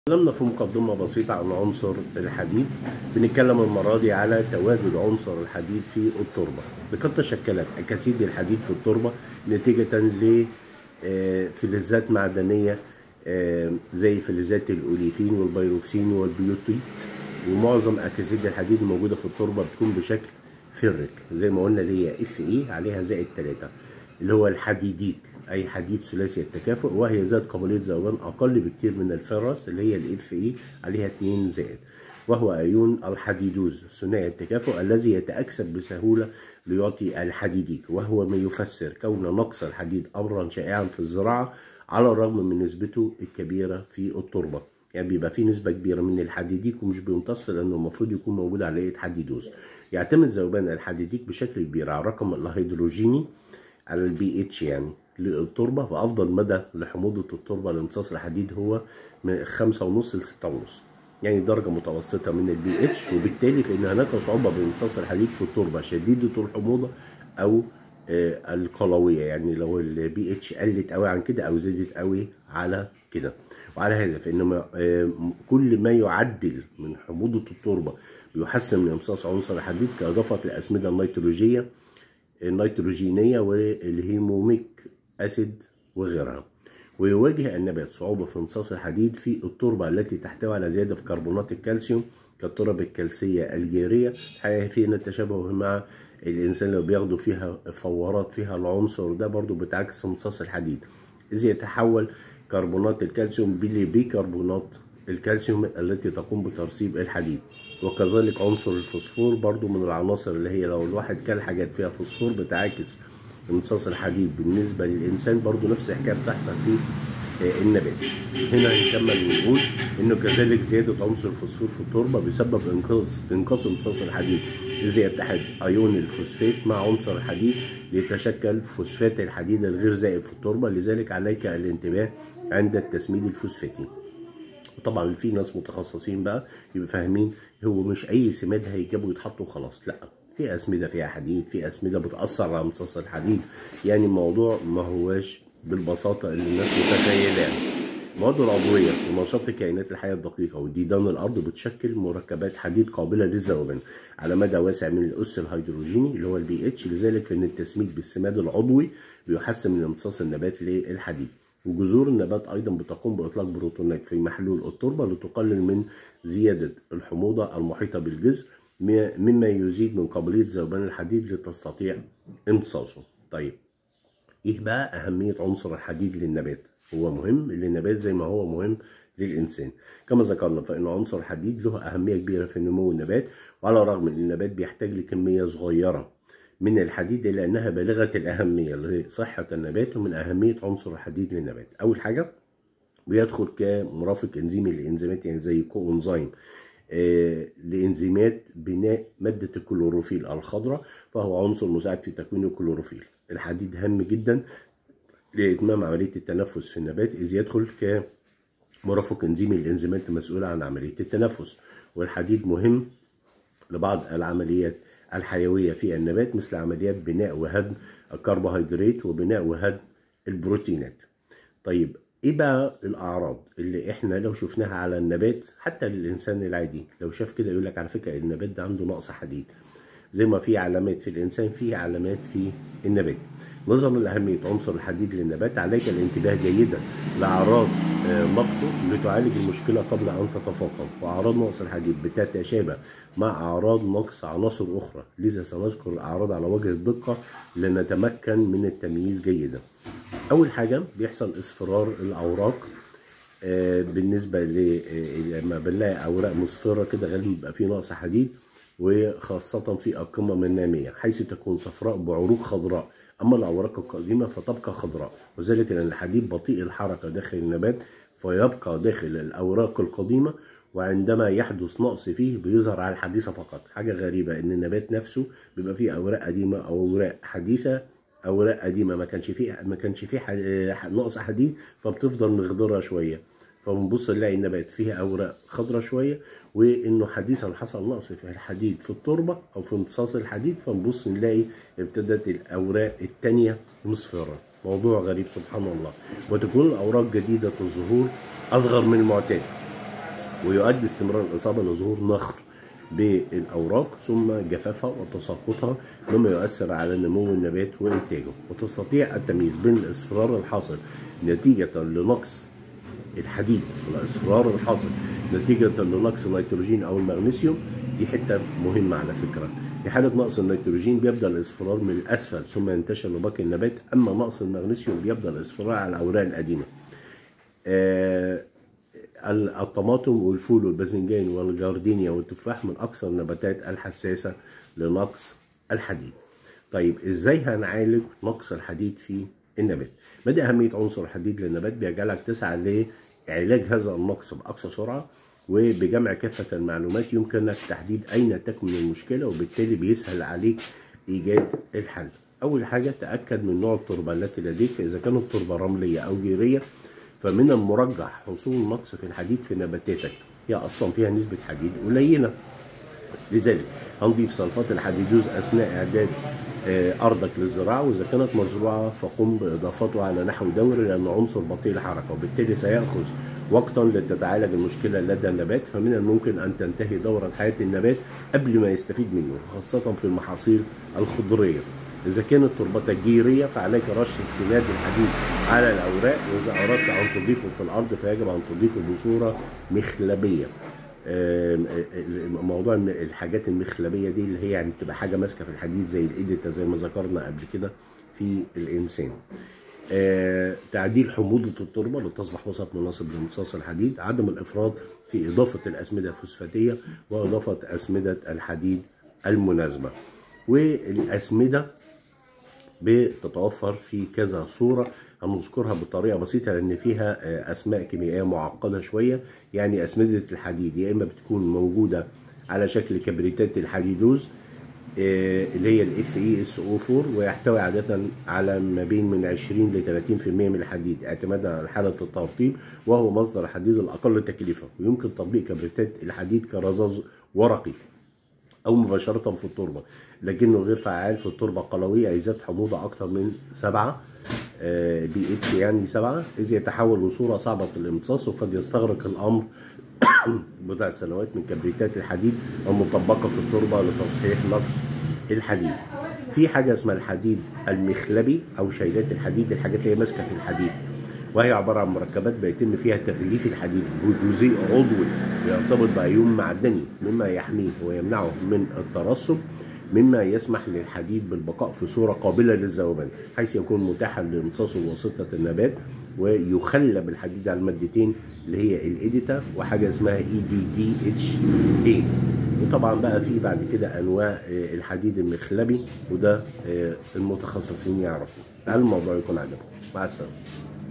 تكلمنا في مقدمة بسيطة عن عنصر الحديد بنتكلم المرة دي على تواجد عنصر الحديد في التربة لقد تشكلت أكاسيد الحديد في التربة نتيجة لفلزات معدنية آه، زي فلزات الأوليفين والبيروكسين والبيوتيت ومعظم أكاسيد الحديد الموجودة في التربة بتكون بشكل فرك زي ما قلنا اللي هي اف اي عليها زائد 3 اللي هو الحديديك اي حديد ثلاثي التكافؤ وهي ذات قابليه ذوبان اقل بكتير من الفرس اللي هي الاف اي عليها 2 زائد وهو ايون الحديدوز ثنائي التكافؤ الذي يتاكسد بسهوله ليعطي الحديديك وهو ما يفسر كون نقص الحديد امرا شائعا في الزراعه على الرغم من نسبته الكبيره في التربه يعني بيبقى في نسبة كبيرة من الحديديك ومش بيمتص لأنه المفروض يكون موجود على هيئة حديدوز. يعتمد ذوبان الحديديك بشكل كبير على الرقم الهيدروجيني على البي اتش يعني للتربة فأفضل مدى لحموضة التربة لامتصاص الحديد هو من خمسة ونص لستة ونص. يعني درجة متوسطة من البي اتش وبالتالي فإن هناك صعوبة بامتصاص الحديد في التربة شديدة الحموضة أو آه، القلوية يعني لو البي اتش قلت قوي عن كده أو زادت قوي على كده. وعلى هذا فإن ما- آه، كل ما يعدل من حموضة التربة بيحسن من امتصاص عنصر الحديد كإضافة الأسمدة النيتروجية النيتروجينية والهيموميك أسيد وغيرها ويواجه النبات صعوبة في امتصاص الحديد في التربة التي تحتوي على زيادة في كربونات الكالسيوم كالترب الكالسية الجيرية الحقيقة في هنا التشابه مع الإنسان لو بياخدوا فيها فورات فيها العنصر ده برضو بتعكس امتصاص الحديد إذ يتحول كربونات الكالسيوم بيكربونات الكالسيوم التي تقوم بترسيب الحديد وكذلك عنصر الفوسفور برضو من العناصر اللي هي لو الواحد كل حاجات فيها فوسفور بتعاكس امتصاص الحديد بالنسبة للإنسان برضو نفس الحكاية بتحصل في آه، النبات هنا نكمل ونقول انه كذلك زيادة عنصر الفوسفور في التربة بيسبب انقاص انقاص امتصاص الحديد إذ يتحد ايون الفوسفات مع عنصر الحديد ليتشكل فوسفات الحديد الغير زائد في التربة لذلك عليك الانتباه عند التسميد الفوسفاتي وطبعا في ناس متخصصين بقى يبقوا فاهمين هو مش اي سماد هيجيبه ويتحط وخلاص لا في اسمده فيها حديد في اسمده بتاثر على امتصاص الحديد يعني الموضوع ما هواش بالبساطه اللي الناس متخيلاه المواد العضوية ونشاط الكائنات الحية الدقيقة وديدان الأرض بتشكل مركبات حديد قابلة للذوبان على مدى واسع من الأس الهيدروجيني اللي هو البي اتش لذلك فإن التسميد بالسماد العضوي بيحسن من امتصاص النبات للحديد وجذور النبات أيضا بتقوم بإطلاق بروتونات في محلول التربة لتقلل من زيادة الحموضة المحيطة بالجذر م- مما يزيد من قابلية ذوبان الحديد لتستطيع امتصاصه طيب ايه بقى اهميه عنصر الحديد للنبات هو مهم للنبات زي ما هو مهم للانسان كما ذكرنا فان عنصر الحديد له اهميه كبيره في نمو النبات وعلى الرغم ان النبات بيحتاج لكميه صغيره من الحديد الا انها بالغه الاهميه لصحه النبات ومن اهميه عنصر الحديد للنبات اول حاجه بيدخل كمرافق انزيمي للانزيمات يعني زي كو انزيم آه، لانزيمات بناء ماده الكلوروفيل الخضراء فهو عنصر مساعد في تكوين الكلوروفيل الحديد هام جدا لاتمام عمليه التنفس في النبات اذ يدخل كمرافق انزيمي للانزيمات المسؤوله عن عمليه التنفس والحديد مهم لبعض العمليات الحيويه في النبات مثل عمليات بناء وهدم الكربوهيدرات وبناء وهدم البروتينات طيب ايه بقى الاعراض اللي احنا لو شفناها على النبات حتى للانسان العادي لو شاف كده يقول لك على فكره النبات ده عنده نقص حديد زي ما في علامات في الانسان في علامات في النبات نظرا لاهميه عنصر الحديد للنبات عليك الانتباه جيدا لاعراض آه، نقصه لتعالج المشكله قبل ان تتفاقم واعراض نقص الحديد بتتشابه مع اعراض نقص عناصر اخرى لذا سنذكر الاعراض على وجه الدقه لنتمكن من التمييز جيدا اول حاجه بيحصل اصفرار الاوراق آه، بالنسبه ل آه، لما بنلاقي اوراق مصفره كده غالبا بيبقى فيه نقص حديد وخاصة في القمم النامية حيث تكون صفراء بعروق خضراء أما الأوراق القديمة فتبقى خضراء وذلك لأن الحديد بطيء الحركة داخل النبات فيبقى داخل الأوراق القديمة وعندما يحدث نقص فيه بيظهر على الحديثة فقط حاجة غريبة إن النبات نفسه بيبقى فيه أوراق قديمة أو أوراق حديثة اوراق قديمه ما كانش فيه ما كانش فيه ح- نقص حديد فبتفضل مخضره شويه فبنبص نلاقي النبات فيها اوراق خضراء شويه وانه حديثا حصل نقص في الحديد في التربه او في امتصاص الحديد فنبص نلاقي ابتدت الاوراق التانيه مصفره موضوع غريب سبحان الله وتكون الاوراق جديده الظهور اصغر من المعتاد ويؤدي استمرار الاصابه لظهور نخر بالاوراق ثم جفافها وتساقطها مما يؤثر على نمو النبات وانتاجه وتستطيع التمييز بين الاصفرار الحاصل نتيجه لنقص الحديد والاصفرار الحاصل نتيجه لنقص النيتروجين او المغنيسيوم دي حته مهمه على فكره في حاله نقص النيتروجين بيبدا الاصفرار من الاسفل ثم ينتشر لباقي النبات اما نقص المغنيسيوم بيبدا الاصفرار على الاوراق القديمه آه الطماطم والفول والباذنجان والجاردينيا والتفاح من اكثر النباتات الحساسه لنقص الحديد. طيب ازاي هنعالج نقص الحديد في النبات؟ مدى اهميه عنصر الحديد للنبات بيجعلك تسعى لعلاج هذا النقص باقصى سرعه وبجمع كافه المعلومات يمكنك تحديد اين تكمن المشكله وبالتالي بيسهل عليك ايجاد الحل. اول حاجه تاكد من نوع التربه التي لديك فاذا كانت تربه رمليه او جيريه فمن المرجح حصول نقص في الحديد في نباتاتك هي اصلا فيها نسبه حديد قليله لذلك هنضيف سلفات الحديدوز اثناء اعداد ارضك للزراعه واذا كانت مزروعه فقم باضافته على نحو دوري لانه عنصر بطيء الحركه وبالتالي سياخذ وقتا لتتعالج المشكله لدى النبات فمن الممكن ان تنتهي دوره حياه النبات قبل ما يستفيد منه خاصه في المحاصيل الخضريه إذا كانت تربتك جيرية فعليك رش السماد الحديد على الأوراق وإذا أردت أن تضيفه في الأرض فيجب أن تضيفه بصورة مخلبية موضوع الحاجات المخلبية دي اللي هي يعني بتبقى حاجة ماسكة في الحديد زي الإيديتا زي ما ذكرنا قبل كده في الإنسان تعديل حموضة التربة لتصبح وسط مناسب لامتصاص الحديد عدم الإفراط في إضافة الأسمدة الفوسفاتية وإضافة أسمدة الحديد المناسبة والأسمدة بتتوفر في كذا صورة هنذكرها بطريقة بسيطة لأن فيها أسماء كيميائية معقدة شوية يعني أسمدة الحديد يا إما بتكون موجودة على شكل كبريتات الحديدوز اللي هي الاف اي اس او 4 ويحتوي عادة على ما بين من 20 ل 30% من الحديد اعتمادا على حالة الترطيب وهو مصدر الحديد الأقل تكلفة ويمكن تطبيق كبريتات الحديد كرذاذ ورقي او مباشره في التربه لكنه غير فعال في التربه القلويه اي ذات حموضه اكثر من سبعة بي اتش يعني سبعة اذ يتحول لصوره صعبه الامتصاص وقد يستغرق الامر بضع سنوات من كبريتات الحديد المطبقه في التربه لتصحيح نقص الحديد في حاجه اسمها الحديد المخلبي او شيلات الحديد الحاجات اللي هي ماسكه في الحديد وهي عبارة عن مركبات بيتم فيها تغليف الحديد بجزيء عضوي يرتبط بأيون معدني مما يحميه ويمنعه من الترسب مما يسمح للحديد بالبقاء في صورة قابلة للذوبان حيث يكون متاحا لامتصاصه بواسطة النبات ويخلى بالحديد على المادتين اللي هي الايديتا وحاجة اسمها اي دي دي اتش اي وطبعا بقى في بعد كده انواع الحديد المخلبي وده المتخصصين يعرفوا الموضوع يكون عجبكم مع السلامه